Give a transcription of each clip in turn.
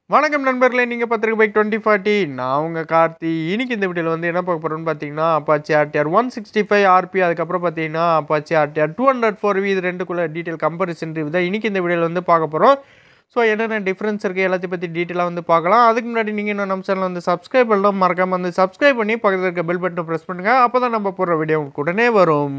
வணக்கம் நண்பர்களே நீங்கள் பார்த்துருக்க பைக் டுவெண்ட்டி ஃபார்ட்டி நான் உங்கள் கார்த்தி இன்னைக்கு இந்த வீடியோவில் வந்து என்ன பார்க்க போகிறோம்னு பார்த்தீங்கன்னா Apache RTR one sixty five RP அதுக்கப்புறம் பார்த்தீங்கன்னா Apache RTR two hundred four V இது ரெண்டுக்குள்ள டீட்டெயில் கம்பேரிசன் தான் இன்னைக்கு இந்த வீடியோவில் வந்து பார்க்க போகிறோம் ஸோ என்னென்ன டிஃப்ரென்ஸ் இருக்குது எல்லாத்தையும் பற்றி டீட்டெயிலாக வந்து பார்க்கலாம் அதுக்கு முன்னாடி நீங்கள் இன்னும் நம்ம சேனல் வந்து சப்ஸ்கிரைப் பண்ணலாம் மறக்காமல் வந்து சப்ஸ்கிரைப் பண்ணி பக்கத்தில் இருக்க பெல் பட்டனை ப்ரெஸ் பண்ணுங்கள் அப்போ தான் நம்ம போடுற வீடியோ உங்களுக்கு உடனே வரும்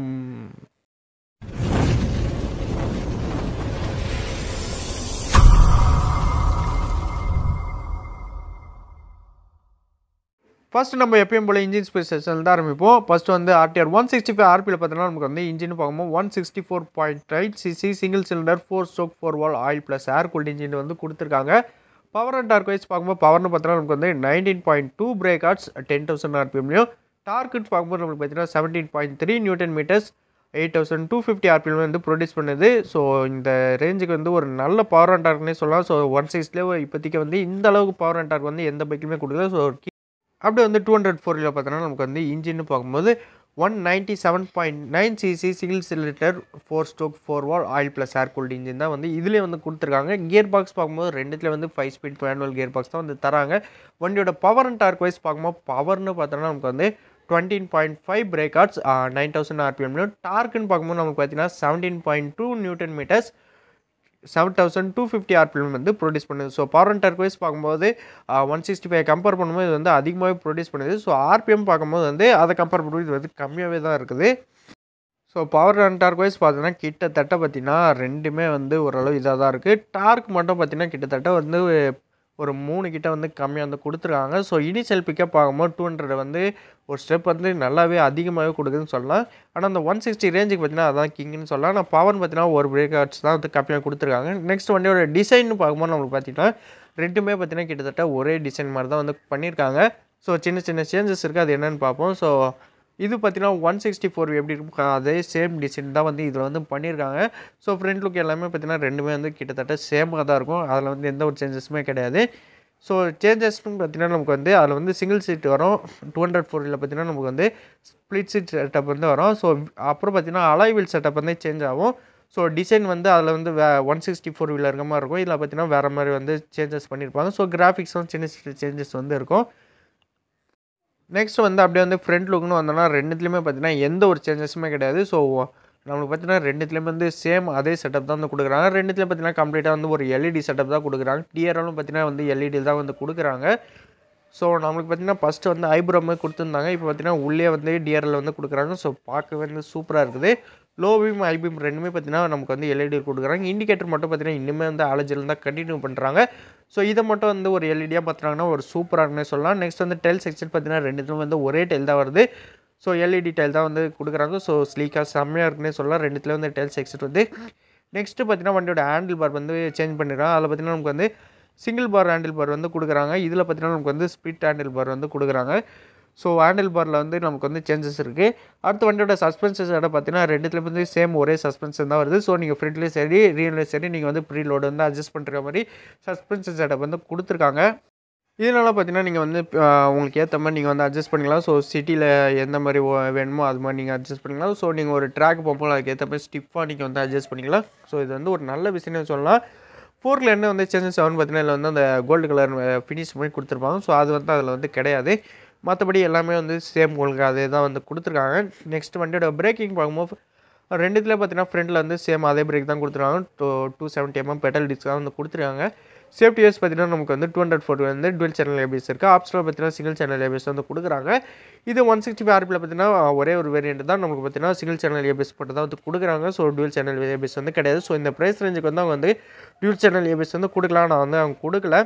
ஃபர்ஸ்ட் நம்ம எப்பயும் போல இன்ஜின் ஸ்பெசிஃபிகேஷன் தான் ஆரம்பிப்போம் ஃபர்ஸ்ட் வந்து ஆர்டிஆர் ஒன் சிக்ஸ்டி ஃபைவ் ஆர்பியில் பார்த்தோன்னா நமக்கு வந்து இன்ஜின் பார்க்கும்போது one sixty four point eight CC single cylinder four stroke four valve oil plus air cooled engine வந்து கொடுத்துருக்காங்க பவர் அண்ட் டார்க் வைஸ் பார்க்கும்போது பவர்னு பார்த்தோன்னா நமக்கு வந்து நைன்டீன் பாயிண்ட் டூ பிரேக் ஆர்ட்ஸ் டென் தௌசண்ட் ஆர்பிஎம்லையும் டார்க்குன்னு பார்க்கும்போது நமக்கு பார்த்தீங்கன்னா seventeen point three newton metres eight thousand two fifty RPM வந்து ப்ரொடியூஸ் பண்ணுது ஸோ இந்த ரேஞ்சுக்கு வந்து ஒரு நல்ல பவர் அண்ட் டார்க்னே சொல்லலாம் ஸோ ஒன் சிக்ஸ்லேயே இப்போதைக்கு வந்து இந்த அளவுக்கு பவர் அண்ட் டார்க் வந்து எந்த பைக்குமே கொடுக்கல ஸோ அப்படியே வந்து டூ ஹண்ட்ரட் ஃபோரில் பார்த்தோன்னா நமக்கு வந்து இன்ஜின்னு பார்க்கும்போது one ninety seven point nine CC single cylinder four stroke four valve oil plus air cooled engine தான் வந்து இதுலேயே வந்து கொடுத்துருக்காங்க கியர் பாக்ஸ் பார்க்கும்போது ரெண்டுத்துல வந்து five speed manual gear box தான் வந்து தராங்க வண்டியோட பவர் அண்ட் டார்க் வைஸ் பார்க்கும்போது பவர்னு பார்த்தோன்னா நமக்கு வந்து டுவெண்ட்டீன் பாயிண்ட் ஃபைவ் பிரேக் ஆர்ட்ஸ் நைன் தௌசண்ட் ஆர்பிஎம்லையும் டார்க்குன்னு பார்க்கும்போது நமக்கு பார்த்தீங்கன்னா seventeen point two newton metres seven thousand two fifty RPM வந்து ப்ரொடியூஸ் பண்ணுது so power and torque wise பார்க்கும்போது ஒன் சிக்ஸ்டி ஃபைவ் கம்பேர் பண்ணும்போது இது வந்து அதிகமாகவே ப்ரொடியூஸ் பண்ணுது ஸோ ஆர்பிஎம் பார்க்கும்போது வந்து அதை கம்பேர் பண்ணும்போது இது வந்து கம்மியாகவே தான் இருக்குது so power and torque wise பார்த்தீங்கன்னா கிட்டத்தட்ட பார்த்தீங்கன்னா ரெண்டுமே வந்து ஓரளவு இதாக தான் இருக்குது டார்க் மட்டும் பார்த்தீங்கன்னா கிட்டத்தட்ட வந்து ஒரு மூணு கிட்ட வந்து கம்மியாக வந்து கொடுத்துருக்காங்க ஸோ இனிஷியல் பிக்கப் பார்க்கும்போது டூ ஹண்ட்ரட் வந்து ஒரு ஸ்டெப் வந்து நல்லாவே அதிகமாகவே கொடுக்குதுன்னு சொல்லலாம் ஆனால் அந்த ஒன் சிக்ஸ்டி ரேஞ்சுக்கு பார்த்தீங்கன்னா அதான் கிங்னு சொல்லலாம் ஆனால் பவர் பார்த்தீங்கன்னா ஒரு பிரேக் ஆர்ட்ஸ் தான் வந்து கம்மியாக கொடுத்துருக்காங்க நெக்ஸ்ட் வண்டியோட டிசைன் பார்க்கும்போது நம்மளுக்கு பார்த்தீங்கன்னா ரெண்டுமே பார்த்தீங்கன்னா கிட்டத்தட்ட ஒரே டிசைன் மாதிரி தான் வந்து பண்ணியிருக்காங்க ஸோ சின்ன சின்ன சேஞ்சஸ் இருக்குது அது என்னென்னு பார்ப்போம் ஸோ இது பார்த்தீங்கன்னா ஒன் சிக்ஸ்டி ஃபோர் எப்படி இருக்கும் அதே சேம் டிசைன் தான் வந்து இதில் வந்து பண்ணியிருக்காங்க ஸோ ஃப்ரண்ட் லுக் எல்லாமே பார்த்தீங்கன்னா ரெண்டுமே வந்து கிட்டத்தட்ட சேமாக தான் இருக்கும் அதில் வந்து எந்த ஒரு சேஞ்சஸுமே கிடையாது ஸோ சேஞ்சஸ்னு பார்த்தீங்கன்னா நமக்கு வந்து அதில் வந்து சிங்கிள் சீட் வரும் டூ ஹண்ட்ரட் ஃபோரில் பார்த்தீங்கன்னா நமக்கு வந்து ஸ்ப்ளிட் சீட் செட்டப் வந்து வரும் ஸோ அப்புறம் பார்த்தீங்கன்னா அலாய் வீல் செட்டப் வந்து சேஞ்ச் ஆகும் ஸோ டிசைன் வந்து அதில் வந்து way one sixty four wheeler இருக்க மாதிரி இருக்கும் இதில் பார்த்தீங்கன்னா வேறு மாதிரி வந்து சேஞ்சஸ் பண்ணியிருப்பாங்க ஸோ கிராஃபிக்ஸும் சின்ன சின்ன சேஞ்சஸ் வந்து இருக்கும் நெக்ஸ்ட் வந்து அப்படியே வந்து ஃப்ரண்ட் லுக்னு வந்தோம்னா ரெண்டுத்துலேயுமே பார்த்தீங்கன்னா எந்த ஒரு சேஞ்சஸுமே கிடையாது ஸோ நம்மளுக்கு பார்த்தீங்கன்னா ரெண்டுத்துலேயுமே வந்து சேம் அதே செட்டப் தான் வந்து கொடுக்குறாங்க ரெண்டுத்துலேயும் பார்த்தீங்கன்னா கம்ப்ளீட்டாக வந்து ஒரு எல்இடி செட்டப் தான் கொடுக்குறாங்க டிஆர்எலும் பார்த்தீங்கன்னா வந்து எல்இடி தான் வந்து கொடுக்குறாங்க ஸோ நம்மளுக்கு பார்த்தீங்கன்னா ஃபஸ்ட்டு வந்து ஐப்ரோ மாதிரி கொடுத்துருந்தாங்க இப்போ பார்த்தீங்கன்னா உள்ளே வந்து டிஆர்எல் வந்து கொடுக்குறாங்க ஸோ பார்க்கவே வந்து சூப்பராக இருக்குது லோ பீம் ஐ பீம் ரெண்டுமே பார்த்தீங்கன்னா நமக்கு வந்து எல்இடி கொடுக்குறாங்க இண்டிகேட்டர் மட்டும் பார்த்தீங்கன்னா இன்னுமே வந்து அலஜில் தான் கண்டினியூ பண்ணுறாங்க ஸோ இதை மட்டும் வந்து ஒரு எல்இடியாக பார்த்துறாங்கன்னா ஒரு சூப்பராகனே சொல்லலாம் நெக்ஸ்ட் வந்து டெல் செக்ஷன் பார்த்தீங்கன்னா ரெண்டுத்துலையும் வந்து ஒரே டெல் தான் வருது ஸோ எல்இடி டைல் தான் வந்து கொடுக்குறாங்க ஸோ ஸ்லீக்காக செம்மையாக இருக்குன்னே சொல்லலாம் ரெண்டுத்துலேயும் வந்து டெல் செக்ஷன் வந்து நெக்ஸ்ட்டு பார்த்தீங்கன்னா வண்டியோட ஹேண்டில் பார் வந்து சேஞ்ச் பண்ணிடுறாங்க அதில் பார்த்தீங்கன்னா நமக்கு வந்து சிங்கிள் பார் ஹேண்டில் பார் வந்து கொடுக்குறாங்க இதில் பார்த்தீங்கன்னா நமக்கு வந்து ஸ்பிட் ஹேண்டில் பார் வந்து கொடுக்குறாங்க ஸோ ஹேண்டில் பாரில் வந்து நமக்கு வந்து சேஞ்சஸ் இருக்குது அடுத்த வண்டியோட சஸ்பென்சஸ் இடம் பார்த்தீங்கன்னா ரெண்டுத்துலேயும் வந்து சேம் ஒரே சஸ்பென்ஷன் தான் வருது ஸோ நீங்கள் ஃப்ரண்ட்லேயும் சரி ரியல்லையும் சரி நீங்கள் வந்து ப்ரீ லோடு வந்து அட்ஜஸ்ட் பண்ணுற மாதிரி சஸ்பென்சஸ் இடம் வந்து கொடுத்துருக்காங்க இதனால் பார்த்தீங்கன்னா நீங்கள் வந்து உங்களுக்கு ஏற்ற மாதிரி நீங்கள் வந்து அட்ஜஸ்ட் பண்ணிக்கலாம் ஸோ சிட்டியில் எந்த மாதிரி வேணுமோ அது மாதிரி நீங்கள் அட்ஜஸ்ட் பண்ணிக்கலாம் ஸோ நீங்கள் ஒரு ட்ராக் போகும்போது அதுக்கு ஏற்ற மாதிரி ஸ்டிஃபாக நீங்கள் வந்து அட்ஜஸ்ட் பண்ணிக்கலாம் ஸோ இது வந்து ஒரு நல்ல விஷயம்னு சொல்லலாம் ஃபோர்க்கில் என்ன வந்து சேஞ்சஸ் ஆகும்னு பார்த்தீங்கன்னா இதில் வந்து அந்த கோல்டு கலர் ஃபினிஷ் பண்ணி கொடுத்துருப்பாங்க ஸோ அது வந்து அதில் வந்து கிடையாது மற்றபடி எல்லாமே வந்து சேம் உங்களுக்கு அதே தான் வந்து கொடுத்துருக்காங்க நெக்ஸ்ட் வண்டியோட பிரேக்கிங் பார்க்கும்போது ரெண்டுத்துல பார்த்தீங்கன்னா ஃப்ரண்ட்டில் வந்து சேம் அதே பிரேக் தான் கொடுத்துருக்காங்க two two seventy MM petal disc தான் வந்து கொடுத்துருக்காங்க சேஃப்டி வைஸ் பார்த்தீங்கன்னா நமக்கு வந்து டூ ஹண்ட்ரட் ஃபோர்ட்டி வந்து டுவெல் சேனல் ஏபிஎஸ் இருக்குது ஆப்ஷனில் பார்த்தீங்கன்னா சிங்கிள் சேனல் ஏபிஎஸ் வந்து கொடுக்குறாங்க இது ஒன் சிக்ஸ்டி ஃபைவ் ஆர்பியில் பார்த்தீங்கன்னா ஒரே ஒரு வேரியண்ட் தான் நமக்கு பார்த்தீங்கன்னா சிங்கிள் சேனல் ஏபிஎஸ் மட்டும் தான் வந்து கொடுக்குறாங்க ஸோ டுவெல் சேனல் ஏபிஎஸ் வந்து கிடையாது ஸோ இந்த ப்ரைஸ் ரேஞ்சுக்கு வந்து அவங்க வந்து டுவெல் சேனல் ஏபிஎஸ் வந்து கொடுக்கலாம் நான் வந்து அவங்க கொடுக்கல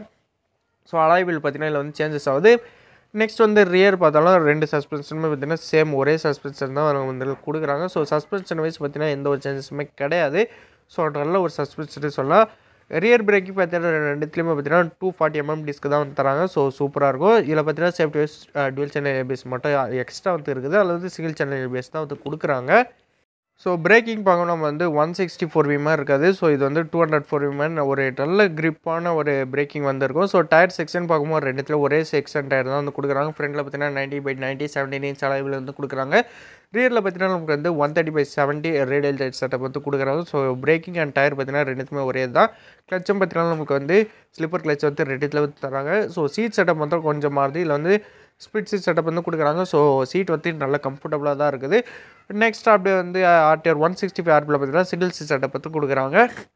ஸோ அலாய்வில் பார்த்தீங்கன்னா இதில் வந்து சேஞ்சஸ் ஆகுது நெக்ஸ்ட் வந்து ரியர் பார்த்தாலும் ரெண்டு சஸ்பென்ஷனுமே பார்த்தீங்கன்னா சேம் ஒரே சஸ்பென்ஷன் தான் அவங்க வந்து கொடுக்குறாங்க ஸோ சஸ்பென்ஷன் வைஸ் பார்த்தீங்கன்னா எந்த ஒரு சேஞ்சஸுமே கிடையாது ஸோ நல்ல ஒரு சஸ்பென்ஷன் சொல்லலாம் ரியர் பிரேக்கிங் பார்த்தீங்கன்னா ரெண்டுத்துலேயுமே பார்த்தீங்கன்னா டூ ஃபார்ட்டி எம்எம் டிஸ்க் தான் வந்து தராங்க ஸோ சூப்பராக இருக்கும் இதில் பார்த்தீங்கன்னா safety wise dual channel ABS மட்டும் எக்ஸ்ட்ரா வந்து இருக்குது அதில் வந்து சிங்கிள் சேனல் ஏபிஎஸ் தான் வந்து கொடுக்குறாங்க ஸோ பிரேக்கிங் பார்க்க நம்ம வந்து ஒன் சிக்ஸ்டி ஃபோர் விமாக இருக்காது ஸோ இது வந்து டூ ஹண்ட்ரட் ஃபோர் விமன் ஒரு நல்ல கிரிப்பான ஒரு பிரேக்கிங் வந்திருக்கும் ஸோ டயர் செக்ஷன் பார்க்கும்போது ரெண்டுத்துல ஒரே செக்ஷன் டயர் தான் வந்து கொடுக்குறாங்க ஃப்ரண்ட்டில் பார்த்தீங்கன்னா ninety by ninety seventeen inch அளவில் வந்து கொடுக்குறாங்க ரியரில் பார்த்தீங்கன்னா நமக்கு வந்து one thirty by seventy radial tyre setup வந்து கொடுக்குறாங்க ஸோ பிரேக்கிங் அண்ட் டயர் பார்த்தீங்கன்னா ரெண்டுத்துமே ஒரே தான் கிளச்சும் பார்த்தீங்கன்னா நமக்கு வந்து ஸ்லிப்பர் கிளச் வந்து ரெண்டுத்தில் வந்து தராங்க ஸோ சீட் செட்டப் மட்டும் கொஞ்சம் மாறுது இதில் வந்து ஸ்பிட் சீட் செட்டப் வந்து கொடுக்குறாங்க ஸோ சீட் வந்து நல்ல கம்ஃபர்டபுளாக தான் இருக்குது நெக்ஸ்ட் அப்படியே வந்து ஆர்டிஆர் ஒன் சிக்ஸ்டி ஃபைவ் ஆர்பியில் பார்த்தீங்கன்னா சிங்கிள் சீட் செட்டப் வந்து கொடுக்குறாங்க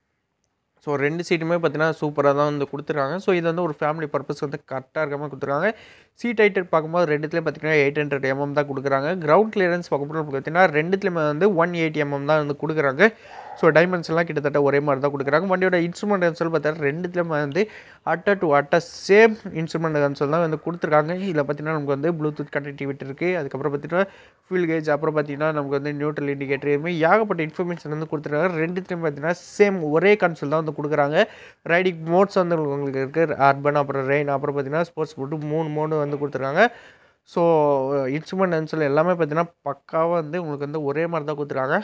ஸோ ரெண்டு சீட்டுமே பார்த்தீங்கன்னா சூப்பராக தான் வந்து கொடுத்துருக்காங்க ஸோ இது வந்து ஒரு ஃபேமிலி பர்பஸ் வந்து கரெக்டாக இருக்க மாதிரி கொடுத்துருக்காங்க சீட் ஹைட்டர் பார்க்கும்போது ரெண்டுத்துலேயும் பார்த்தீங்கன்னா எயிட் ஹண்ட்ரட் எம்எம் தான் கொடுக்குறாங்க கிரவுண்ட் கிளியரன்ஸ் பார்க்கும்போது நமக்கு பார்த்தீங்கன்னா ரெண்டுத்துலேயுமே வந்து ஒன் எயிட்டி எம்எம் தான் வந்து கொடுக்குறாங்க ஸோ டைமென்ஷன்லாம் கிட்டத்தட்ட ஒரே மாதிரி தான் கொடுக்குறாங்க வண்டியோட இன்ஸ்ட்ருமெண்ட் கன்சோல் பார்த்தீங்கன்னா ரெண்டுத்துலேயுமே வந்து அட்ட டு அட்ட சேம் இன்ஸ்ட்ருமெண்ட் கன்சோல் தான் வந்து கொடுத்துருக்காங்க இதில் பார்த்தீங்கன்னா நமக்கு வந்து ப்ளூடூத் கனெக்டிவிட்டி இருக்குது அதுக்கப்புறம் பார்த்தீங்கன்னா ஃபியூல் கேஜ் அப்புறம் பார்த்தீங்கன்னா நமக்கு வந்து நியூட்ரல் இண்டிகேட்டர் இதுமாதிரி ஏகப்பட்ட இன்ஃபர்மேஷன் வந்து கொடுத்துருக்காங்க ரெண்டுத்துலையும் பார்த்தீங்கன்னா சேம் ஒரே கன்சோல் தான் வந்து கொடுக்குறாங்க ரைடிங் மோட்ஸ் வந்து உங்களுக்கு இருக்குது அர்பன் அப்புறம் ரெயின் அப்புறம் பார்த்தீங்கன்னா ஸ்போர்ட்ஸ் போட்டு மூணு மோடு வந்து கொடுத்துருக்காங்க ஸோ இன்ஸ்ட்ருமெண்ட் கன்சோல் எல்லாமே பார்த்தீங்கன்னா பக்காவாக வந்து உங்களுக்கு வந்து ஒரே மாதிரி தான் கொடுத்துருக்காங்க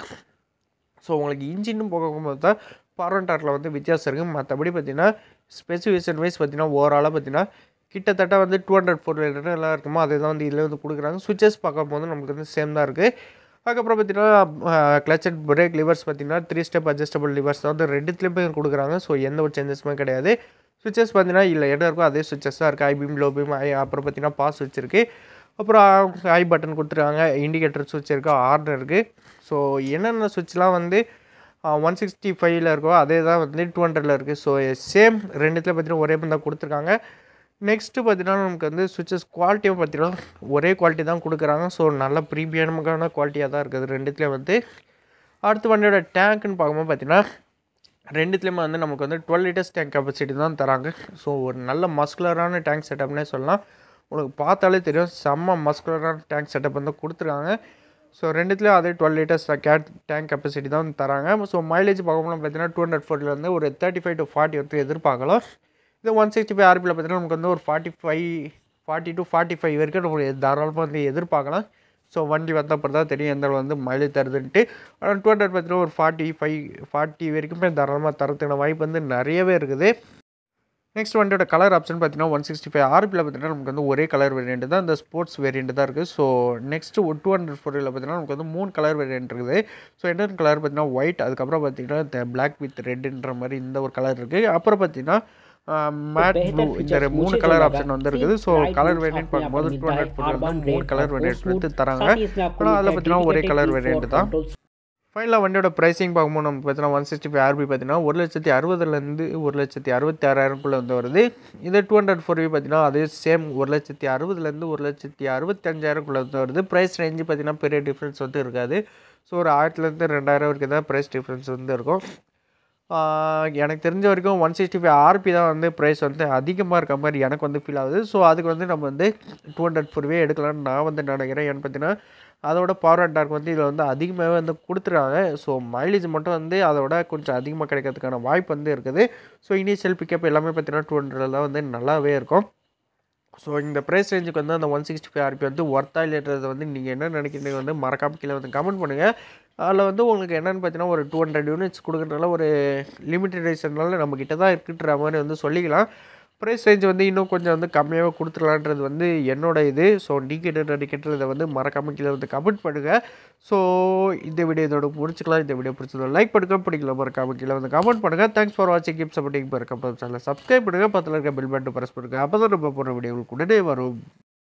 ஸோ உங்களுக்கு இன்ஜினும் போகும்போது தான் பவர் டார்க்கில் வந்து வித்தியாசம் இருக்குது மற்றபடி பார்த்தீங்கன்னா ஸ்பெசிஃபிகேஷன் வைஸ் பார்த்தீங்கன்னா ஓவராலாக பார்த்தீங்கன்னா கிட்டத்தட்ட வந்து டூ ஹண்ட்ரட் ஃபோர் எல்லாம் இருக்குமோ அதே தான் வந்து இதில் வந்து கொடுக்குறாங்க சுவிச்சஸ் பார்க்கும்போது நமக்கு வந்து சேம் தான் இருக்குது அதுக்கப்புறம் பார்த்தீங்கன்னா கிளச் அண்ட் பிரேக் லிவர்ஸ் பார்த்தீங்கன்னா த்ரீ ஸ்டெப் அட்ஜஸ்டபிள் லிவர்ஸ் தான் வந்து ரெண்டுத்துலேயுமே கொடுக்குறாங்க ஸோ எந்த ஒரு சேஞ்சஸுமே கிடையாது சுவிச்சஸ் பார்த்தீங்கன்னா இல்லை என்ன இருக்கோ அதே சுவிச்சஸ் தான் இருக்குது high beam low beam high அப்புறம் பார்த்தீங்கன்னா பாஸ் சுவிட்ச் இருக்குது அப்புறம் ஐ பட்டன் கொடுத்துருக்காங்க இண்டிகேட்டர் சுவிட்ச் இருக்குது ஆர்டர் இருக்குது ஸோ என்னென்ன சுவிட்ச்லாம் வந்து ஒன் சிக்ஸ்டி ஃபைவ்ல இருக்கோ அதே தான் வந்து டூ ஹண்ட்ரடில் இருக்குது ஸோ சேம் ரெண்டுத்தில் பார்த்தீங்கன்னா ஒரே மாதிரி தான் கொடுத்துருக்காங்க நெக்ஸ்ட்டு பார்த்தீங்கன்னா நமக்கு வந்து சுவிச்சஸ் குவாலிட்டியும் பார்த்தீங்கன்னா ஒரே குவாலிட்டி தான் கொடுக்குறாங்க ஸோ நல்ல ப்ரீமியமான குவாலிட்டியாக தான் இருக்குது ரெண்டுத்துலேயும் வந்து அடுத்து வண்டியோட டேங்க்னு பார்க்கும்போது பார்த்தீங்கன்னா ரெண்டுத்துலேயுமே வந்து நமக்கு வந்து டுவெல் லிட்டர்ஸ் டேங்க் கெப்பாசிட்டி தான் தராங்க ஸோ ஒரு நல்ல மஸ்குலரான டேங்க் செட்டப்னே சொல்லலாம் உங்களுக்கு பார்த்தாலே தெரியும் செம்ம மஸ்குலரான டேங்க் செட்டப் வந்து கொடுத்துருக்காங்க ஸோ ரெண்டுத்துலேயும் அதே twelve litres get tank capacity தான் வந்து தராங்க ஸோ மைலேஜ் பார்க்கும்போது பார்த்தீங்கன்னா டூ ஹண்ட்ரட் ஃபோர்லேருந்து ஒரு தேர்ட்டி ஃபைவ் டு ஃபார்ட்டி வந்து எதிர்பார்க்கலாம் இது ஒன் சிக்ஸ்டி ஃபைவ் ஆர்பியில் பார்த்தீங்கன்னா நமக்கு வந்து ஒரு forty five forty to forty five வரைக்கும் நம்ம தாராளமாக வந்து எதிர்பார்க்கலாம் ஸோ வண்டி வந்த அப்புறம் தான் தெரியும் எந்த அளவு வந்து மைலேஜ் தருதுன்ட்டு ஆனால் டூ ஹண்ட்ரட் பார்த்தீங்கன்னா ஒரு ஃபார்ட்டி ஃபைவ் ஃபார்ட்டி வரைக்குமே தாராளமாக தரத்துக்கான வாய்ப்பு வந்து நிறையவே இருக்குது நெக்ஸ்ட் வண்டியோட கலர் ஆப்ஷன் பார்த்தீங்கன்னா ஒன் சிக்ஸ்டி ஃபைவ் ஆர்பியில் பார்த்தீங்கன்னா நமக்கு வந்து ஒரே கலர் வேரியண்ட் தான் இந்த ஸ்போர்ட்ஸ் வேரியண்ட் தான் இருக்குது ஸோ நெக்ஸ்ட்டு டூ ஹண்ட்ரட் ஃபோரில் பார்த்தீங்கன்னா நமக்கு வந்து மூணு கலர் வேரியண்ட் இருக்குது ஸோ என்னென்ன கலர் பார்த்தீங்கன்னா ஒயிட் அதுக்கப்புறம் பார்த்தீங்கன்னா இந்த பிளாக் வித் ரெட்டுன்ற மாதிரி இந்த ஒரு கலர் இருக்குது அப்புறம் பார்த்தீங்கன்னா மேட் ப்ளூ இந்த மூணு கலர் ஆப்ஷன் வந்து இருக்குது ஸோ கலர் வேரியன்ட் பார்க்கும்போது டூ ஹண்ட்ரட் ஃபோரில் வந்து மூணு கலர் வேரியன்ட் வந்து தராங்க ஆனால் அதில் பார்த்தீங்கன்னா ஒரே கலர் வேரியண்ட் தான் ஃபைனலாக வண்டியோட ப்ரைஸிங் பார்க்கும்போது நமக்கு பார்த்தீங்கன்னா ஒன் சிக்ஸ்டி ஃபைவ் ஆர்பி பார்த்தீங்கன்னா ஒரு லட்சத்தி அறுபதுலேருந்து ஒரு லட்சத்தி அறுபத்தி ஆறாயிரம்குள்ளே வந்து வருது இதே டூ ஹண்ட்ரட் ஃபோர் பார்த்தீங்கன்னா அதே சேம் ஒரு லட்சத்தி அறுபதுலேருந்து ஒரு லட்சத்தி அறுபத்தஞ்சாயிரம்குள்ளே வந்து வருது ப்ரைஸ் ரேஞ்சு பார்த்தீங்கன்னா பெரிய டிஃப்ரென்ஸ் வந்து இருக்காது ஸோ ஒரு ஆயிரத்துலேருந்து ரெண்டாயிரம் வரைக்கும் தான் ப்ரைஸ் டிஃப்ரென்ஸ் வந்து இருக்கும் எனக்கு தெரிஞ்ச வரைக்கும் ஒன் சிக்ஸ்டி ஃபைவ் ஆர்பி தான் வந்து ப்ரைஸ் வந்து அதிகமாக இருக்க மாதிரி எனக்கு வந்து ஃபீல் ஆகுது ஸோ அதுக்கு வந்து நம்ம வந்து டூ ஹண்ட்ரட் ஃபோர்வே எடுக்கலாம்னு நான் வந்து நினைக்கிறேன் ஏன்னு பார்த்தீங்கன்னா அதோட பவர் அண்ட் டார்க் வந்து இதில் வந்து அதிகமாகவே வந்து கொடுத்துருக்காங்க ஸோ மைலேஜ் மட்டும் வந்து அதோட கொஞ்சம் அதிகமாக கிடைக்கிறதுக்கான வாய்ப்பு வந்து இருக்குது ஸோ இனிஷியல் பிக்கப் எல்லாமே பார்த்தீங்கன்னா டூ ஹண்ட்ரடில் தான் வந்து நல்லாவே இருக்கும் ஸோ இந்த ப்ரைஸ் ரேஞ்சுக்கு வந்து அந்த ஒன் சிக்ஸ்டி ஃபைவ் ஆர்பி வந்து ஒர்த்தா இல்லைன்றதை வந்து நீங்கள் என்ன நினைக்கிறீங்க வந்து மறக்காம கீழே வந்து கமெண்ட் பண்ணுங்கள் அதில் வந்து உங்களுக்கு என்னென்னு பார்த்தீங்கன்னா ஒரு டூ ஹண்ட்ரட் யூனிட்ஸ் கொடுக்குறதுனால ஒரு லிமிட்டட் ரேஷன்னால நம்மக்கிட்ட தான் இருக்குன்ற மாதிரி வந்து சொல்லிக்கலாம் ப்ரைஸ் ரேஞ்ச் வந்து இன்னும் கொஞ்சம் வந்து கம்மியாகவே கொடுத்துடலான்றது வந்து என்னோட இது ஸோ நீங்கள் என்ன நினைக்கின்றதை வந்து மறக்காம கீழே வந்து கமெண்ட் பண்ணுங்கள் ஸோ இந்த வீடியோ இதோட முடிச்சுக்கலாம் இந்த வீடியோ பிடிச்சதோ லைக் பண்ணுங்க பிடிக்கல மறக்காம கீழே வந்து கமெண்ட் பண்ணுங்கள் தேங்க்ஸ் ஃபார் வாட்சிங் கிப் சப்போர்ட்டிங் மறக்காம சேனலை சப்ஸ்கிரைப் பண்ணுங்கள் பக்கத்தில் இருக்க பில் பட்டன் ப்ரெஸ் பண்ணுங்கள் அப்போ தான் நம்ம போடுற வீடியோங்களுக்கு உடனே வரும்